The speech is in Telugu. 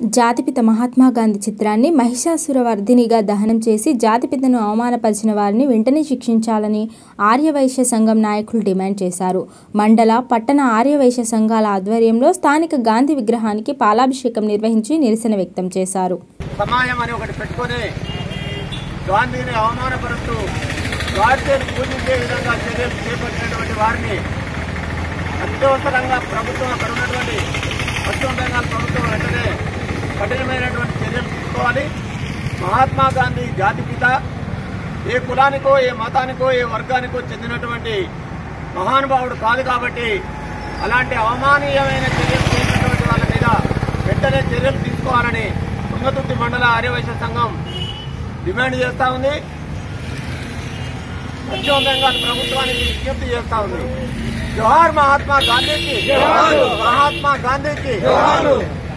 జాతిపిత మహాత్మా గాంధీ చిత్రాన్ని మహిషాసురవర్ధినిగా దహనం చేసి జాతిపితను అవమానపరిచిన వారిని వెంటనే శిక్షించాలని ఆర్యవైశ్య సంఘం నాయకులు డిమాండ్ చేశారు మండల పట్టణ ఆర్యవైశ్య సంఘాల ఆధ్వర్యంలో స్థానిక గాంధీ విగ్రహానికి పాలాభిషేకం నిర్వహించి నిరసన వ్యక్తం చేశారు సమాజం అని ఒకటి పెట్టుకొని గాంధీని అవమానపరుస్తూ గాడ్సేను పూజించే విధంగా చర్యలు చేపట్టినటువంటి వారిని అత్యవసరంగా ప్రభుత్వం అక్కడ ఉన్నటువంటి పశ్చిమ బెంగాల్ ప్రభుత్వం వెంటనే కఠినమైనటువంటి చర్యలు తీసుకోవాలి మహాత్మా గాంధీ జాతిపిత ఏ కులానికో ఏ మతానికో ఏ వర్గానికో చెందినటువంటి మహానుభావుడు కాదు కాబట్టి అలాంటి అవమానీయమైన చర్యలు చేసినటువంటి వాళ్ళ మీద వెంటనే చర్యలు తీసుకోవాలని తుంగతుర్తి మండల ఆర్యవైశ్య సంఘం డిమాండ్ చేస్తా ఉంది పశ్చిమ బెంగాల్ ప్రభుత్వానికి విజ్ఞప్తి చేస్తా ఉంది జోహార్ మహాత్మా గాంధీకి మహాత్మా గాంధీకి